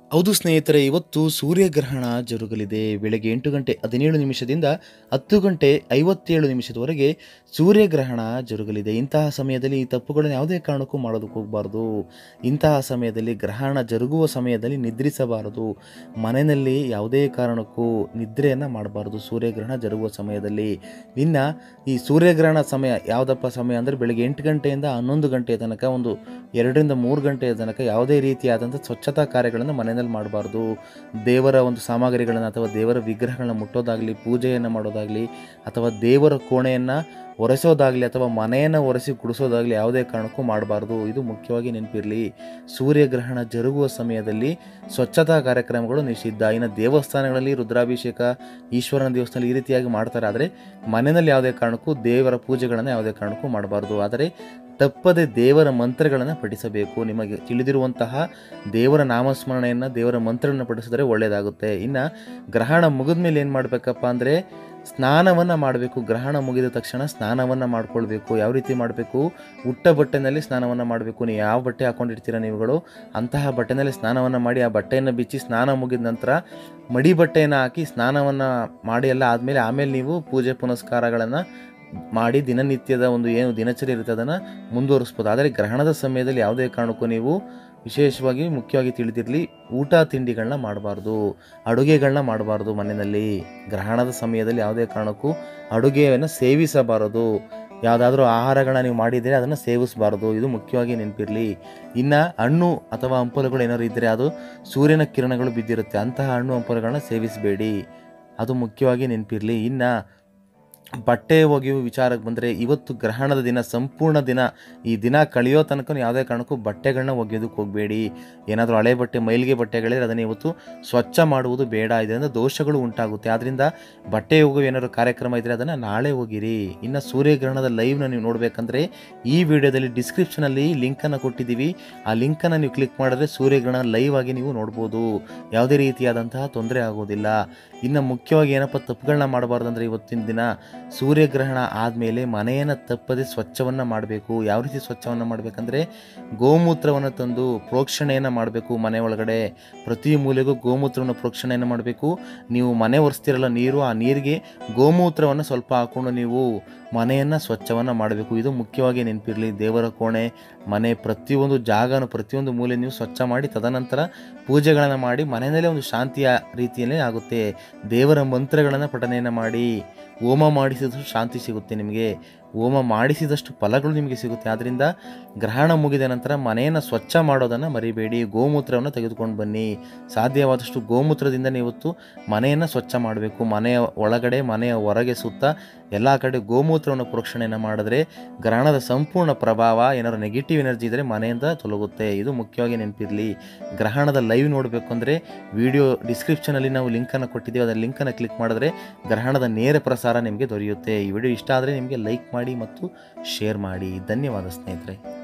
ಹೌದು ಸ್ನೇಹಿತರೆ ಇವತ್ತು ಸೂರ್ಯಗ್ರಹಣ ಜರುಗಲಿದೆ ಬೆಳಗ್ಗೆ ಎಂಟು ಗಂಟೆ ಹದಿನೇಳು ನಿಮಿಷದಿಂದ ಹತ್ತು ಗಂಟೆ ಐವತ್ತೇಳು ನಿಮಿಷದವರೆಗೆ ಸೂರ್ಯಗ್ರಹಣ ಜರುಗಲಿದೆ ಇಂತಹ ಸಮಯದಲ್ಲಿ ಈ ತಪ್ಪುಗಳನ್ನು ಯಾವುದೇ ಕಾರಣಕ್ಕೂ ಮಾಡೋದಕ್ಕೆ ಹೋಗಬಾರ್ದು ಇಂತಹ ಸಮಯದಲ್ಲಿ ಗ್ರಹಣ ಜರುಗುವ ಸಮಯದಲ್ಲಿ ನಿದ್ರಿಸಬಾರದು ಮನೆಯಲ್ಲಿ ಯಾವುದೇ ಕಾರಣಕ್ಕೂ ನಿದ್ರೆಯನ್ನು ಮಾಡಬಾರ್ದು ಸೂರ್ಯಗ್ರಹಣ ಜರುಗುವ ಸಮಯದಲ್ಲಿ ಇನ್ನು ಈ ಸೂರ್ಯಗ್ರಹಣ ಸಮಯ ಯಾವುದಪ್ಪ ಸಮಯ ಅಂದರೆ ಬೆಳಗ್ಗೆ ಎಂಟು ಗಂಟೆಯಿಂದ ಹನ್ನೊಂದು ಗಂಟೆಯ ತನಕ ಒಂದು ಎರಡರಿಂದ ಮೂರು ಗಂಟೆಯ ತನಕ ಯಾವುದೇ ರೀತಿಯಾದಂಥ ಸ್ವಚ್ಛತಾ ಕಾರ್ಯಗಳನ್ನು ಮನೆಯಲ್ಲಿ ಮಾಡಬಾರ್ದು ದೇವರ ಒಂದು ಸಾಮಗ್ರಿಗಳನ್ನು ಅಥವಾ ದೇವರ ವಿಗ್ರಹಗಳನ್ನ ಮುಟ್ಟೋದಾಗಲಿ ಪೂಜೆಯನ್ನು ಮಾಡೋದಾಗಲಿ ಅಥವಾ ದೇವರ ಕೋಣೆಯನ್ನು ಒರೆಸೋದಾಗಲಿ ಅಥವಾ ಮನೆಯನ್ನು ಒರೆಸಿ ಗುಡಿಸೋದಾಗಲಿ ಯಾವುದೇ ಕಾರಣಕ್ಕೂ ಮಾಡಬಾರ್ದು ಇದು ಮುಖ್ಯವಾಗಿ ನೆನಪಿರಲಿ ಸೂರ್ಯಗ್ರಹಣ ಜರುಗುವ ಸಮಯದಲ್ಲಿ ಸ್ವಚ್ಛತಾ ಕಾರ್ಯಕ್ರಮಗಳು ನಿಷಿದ್ಧ ಇನ್ನು ದೇವಸ್ಥಾನಗಳಲ್ಲಿ ರುದ್ರಾಭಿಷೇಕ ಈಶ್ವರನ ದೇವಸ್ಥಾನದಲ್ಲಿ ಈ ರೀತಿಯಾಗಿ ಮಾಡ್ತಾರೆ ಆದರೆ ಮನೆಯಲ್ಲಿ ಯಾವುದೇ ಕಾರಣಕ್ಕೂ ದೇವರ ಪೂಜೆಗಳನ್ನು ಯಾವುದೇ ಕಾರಣಕ್ಕೂ ಮಾಡಬಾರ್ದು ಆದರೆ ತಪ್ಪದೆ ದೇವರ ಮಂತ್ರಗಳನ್ನು ಪಠಿಸಬೇಕು ನಿಮಗೆ ತಿಳಿದಿರುವಂತಹ ದೇವರ ನಾಮಸ್ಮರಣೆಯನ್ನು ದೇವರ ಮಂತ್ರಗಳನ್ನು ಪಠಿಸಿದರೆ ಒಳ್ಳೆಯದಾಗುತ್ತೆ ಇನ್ನು ಗ್ರಹಣ ಮುಗಿದ ಮೇಲೆ ಏನು ಮಾಡಬೇಕಪ್ಪ ಅಂದರೆ ಸ್ನಾನವನ್ನು ಮಾಡಬೇಕು ಗ್ರಹಣ ಮುಗಿದ ತಕ್ಷಣ ಸ್ನಾನವನ್ನು ಮಾಡ್ಕೊಳ್ಬೇಕು ಯಾವ ರೀತಿ ಮಾಡಬೇಕು ಉಟ್ಟ ಬಟ್ಟೆನಲ್ಲಿ ಸ್ನಾನವನ್ನು ಮಾಡಬೇಕು ನೀವು ಯಾವ ಬಟ್ಟೆ ಹಾಕೊಂಡಿರ್ತೀರ ನೀವುಗಳು ಅಂತಹ ಬಟ್ಟೆನಲ್ಲಿ ಸ್ನಾನವನ್ನು ಮಾಡಿ ಆ ಬಟ್ಟೆಯನ್ನು ಬಿಚ್ಚಿ ಸ್ನಾನ ಮುಗಿದ ನಂತರ ಮಡಿ ಬಟ್ಟೆಯನ್ನು ಹಾಕಿ ಸ್ನಾನವನ್ನು ಮಾಡಿ ಎಲ್ಲ ಆದಮೇಲೆ ಆಮೇಲೆ ನೀವು ಪೂಜೆ ಪುನಸ್ಕಾರಗಳನ್ನು ಮಾಡಿ ದಿನನಿತ್ಯದ ಒಂದು ಏನು ದಿನಚರಿ ಇರುತ್ತೆ ಅದನ್ನು ಮುಂದುವರಿಸ್ಬೋದು ಆದರೆ ಗ್ರಹಣದ ಸಮಯದಲ್ಲಿ ಯಾವುದೇ ಕಾರಣಕ್ಕೂ ನೀವು ವಿಶೇಷವಾಗಿ ಮುಖ್ಯವಾಗಿ ತಿಳಿದಿರಲಿ ಊಟ ತಿಂಡಿಗಳನ್ನ ಮಾಡಬಾರ್ದು ಅಡುಗೆಗಳನ್ನ ಮಾಡಬಾರ್ದು ಮನೆಯಲ್ಲಿ ಗ್ರಹಣದ ಸಮಯದಲ್ಲಿ ಯಾವುದೇ ಕಾರಣಕ್ಕೂ ಅಡುಗೆಯನ್ನು ಸೇವಿಸಬಾರದು ಯಾವುದಾದ್ರೂ ಆಹಾರಗಳನ್ನ ನೀವು ಮಾಡಿದರೆ ಅದನ್ನು ಸೇವಿಸಬಾರದು ಇದು ಮುಖ್ಯವಾಗಿ ನೆನಪಿರಲಿ ಇನ್ನು ಹಣ್ಣು ಅಥವಾ ಹಂಪಲುಗಳು ಏನಾದ್ರು ಇದ್ದರೆ ಅದು ಸೂರ್ಯನ ಕಿರಣಗಳು ಬಿದ್ದಿರುತ್ತೆ ಅಂತಹ ಹಣ್ಣು ಹಂಪಲುಗಳನ್ನ ಸೇವಿಸಬೇಡಿ ಅದು ಮುಖ್ಯವಾಗಿ ನೆನಪಿರಲಿ ಇನ್ನು ಬಟ್ಟೆ ಒಗೆಯುವ ವಿಚಾರಕ್ಕೆ ಬಂದರೆ ಇವತ್ತು ಗ್ರಹಣದ ದಿನ ಸಂಪೂರ್ಣ ದಿನ ಈ ದಿನ ಕಳೆಯೋ ತನಕ ಯಾವುದೇ ಕಾರಣಕ್ಕೂ ಬಟ್ಟೆಗಳನ್ನ ಒಗೆಯೋದಕ್ಕೆ ಹೋಗಬೇಡಿ ಏನಾದರೂ ಹಳೆ ಬಟ್ಟೆ ಮೈಲಿಗೆ ಬಟ್ಟೆಗಳಿದ್ರೆ ಅದನ್ನು ಇವತ್ತು ಸ್ವಚ್ಛ ಮಾಡುವುದು ಬೇಡ ಇದರಿಂದ ದೋಷಗಳು ಉಂಟಾಗುತ್ತೆ ಆದ್ದರಿಂದ ಬಟ್ಟೆ ಒಗೆಯುವ ಏನಾದರೂ ಕಾರ್ಯಕ್ರಮ ಇದ್ದರೆ ಅದನ್ನು ನಾಳೆ ಹೋಗಿರಿ ಇನ್ನು ಸೂರ್ಯಗ್ರಹಣದ ಲೈವ್ನ ನೀವು ನೋಡಬೇಕಂದ್ರೆ ಈ ವಿಡಿಯೋದಲ್ಲಿ ಡಿಸ್ಕ್ರಿಪ್ಷನಲ್ಲಿ ಲಿಂಕನ್ನು ಕೊಟ್ಟಿದ್ದೀವಿ ಆ ಲಿಂಕನ್ನು ನೀವು ಕ್ಲಿಕ್ ಮಾಡಿದ್ರೆ ಸೂರ್ಯಗ್ರಹಣ ಲೈವ್ ಆಗಿ ನೀವು ನೋಡ್ಬೋದು ಯಾವುದೇ ರೀತಿಯಾದಂತಹ ತೊಂದರೆ ಆಗೋದಿಲ್ಲ ಇನ್ನು ಮುಖ್ಯವಾಗಿ ಏನಪ್ಪ ತಪ್ಪುಗಳನ್ನ ಮಾಡಬಾರ್ದು ಅಂದರೆ ಇವತ್ತಿನ ದಿನ ಸೂರ್ಯಗ್ರಹಣ ಆದಮೇಲೆ ಮನೆಯನ್ನು ತಪ್ಪದೆ ಸ್ವಚ್ಛವನ್ನು ಮಾಡಬೇಕು ಯಾವ ರೀತಿ ಸ್ವಚ್ಛವನ್ನು ಮಾಡಬೇಕಂದ್ರೆ ಗೋಮೂತ್ರವನ್ನು ತಂದು ಪ್ರೋಕ್ಷಣೆಯನ್ನು ಮಾಡಬೇಕು ಮನೆ ಒಳಗಡೆ ಪ್ರತಿ ಮೂಲೆಗೂ ಗೋಮೂತ್ರವನ್ನು ಪ್ರೋಕ್ಷಣೆಯನ್ನು ಮಾಡಬೇಕು ನೀವು ಮನೆ ಒರೆಸ್ತಿರಲ್ಲ ನೀರು ಆ ನೀರಿಗೆ ಗೋಮೂತ್ರವನ್ನು ಸ್ವಲ್ಪ ಹಾಕ್ಕೊಂಡು ನೀವು ಮನೆಯನ್ನು ಸ್ವಚ್ಛವನ್ನು ಮಾಡಬೇಕು ಇದು ಮುಖ್ಯವಾಗಿ ನೆನಪಿರಲಿ ದೇವರ ಕೋಣೆ ಮನೆ ಪ್ರತಿಯೊಂದು ಜಾಗನೂ ಪ್ರತಿಯೊಂದು ಮೂಲೆ ನೀವು ಸ್ವಚ್ಛ ಮಾಡಿ ತದನಂತರ ಪೂಜೆಗಳನ್ನು ಮಾಡಿ ಮನೆಯಲ್ಲೇ ಒಂದು ಶಾಂತಿಯ ರೀತಿಯಲ್ಲೇ ಆಗುತ್ತೆ ದೇವರ ಮಂತ್ರಗಳನ್ನು ಪಠನೆಯನ್ನು ಮಾಡಿ ಹೋಮ ಮಾಡಿಸಿದಷ್ಟು ಶಾಂತಿ ಸಿಗುತ್ತೆ ನಿಮಗೆ ಹೋಮ ಮಾಡಿಸಿದಷ್ಟು ಫಲಗಳು ನಿಮಗೆ ಸಿಗುತ್ತೆ ಆದ್ದರಿಂದ ಗ್ರಹಣ ಮುಗಿದ ನಂತರ ಮನೆಯನ್ನು ಸ್ವಚ್ಛ ಮಾಡೋದನ್ನು ಮರಿಬೇಡಿ ಗೋಮೂತ್ರವನ್ನು ತೆಗೆದುಕೊಂಡು ಬನ್ನಿ ಸಾಧ್ಯವಾದಷ್ಟು ಗೋಮೂತ್ರದಿಂದ ಇವತ್ತು ಮನೆಯನ್ನು ಸ್ವಚ್ಛ ಮಾಡಬೇಕು ಮನೆಯ ಒಳಗಡೆ ಮನೆಯ ಹೊರಗೆ ಸುತ್ತ ಎಲ್ಲ ಕಡೆ ಗೋಮೂತ್ರವನ್ನು ಪ್ರೋಕ್ಷಣೆಯನ್ನು ಮಾಡಿದ್ರೆ ಗ್ರಹಣದ ಸಂಪೂರ್ಣ ಪ್ರಭಾವ ಏನಾದ್ರು ನೆಗೆಟಿವ್ ಎನರ್ಜಿ ಇದ್ದರೆ ಮನೆಯಿಂದ ತೊಲಗುತ್ತೆ ಇದು ಮುಖ್ಯವಾಗಿ ನೆನಪಿರಲಿ ಗ್ರಹಣದ ಲೈವ್ ನೋಡಬೇಕು ಅಂದರೆ ವಿಡಿಯೋ ಡಿಸ್ಕ್ರಿಪ್ಷನಲ್ಲಿ ನಾವು ಲಿಂಕನ್ನು ಕೊಟ್ಟಿದ್ದೀವಿ ಅದರ ಲಿಂಕನ್ನು ಕ್ಲಿಕ್ ಮಾಡಿದ್ರೆ ಗ್ರಹಣದ ನೇರ ಪ್ರಸಾರ ನಿಮಗೆ ದೊರೆಯುತ್ತೆ ಈ ವಿಡಿಯೋ ಇಷ್ಟ ಆದರೆ ನಿಮಗೆ ಲೈಕ್ ಮಾಡಿ ಮತ್ತು ಶೇರ್ ಮಾಡಿ ಧನ್ಯವಾದ ಸ್ನೇಹಿತರೆ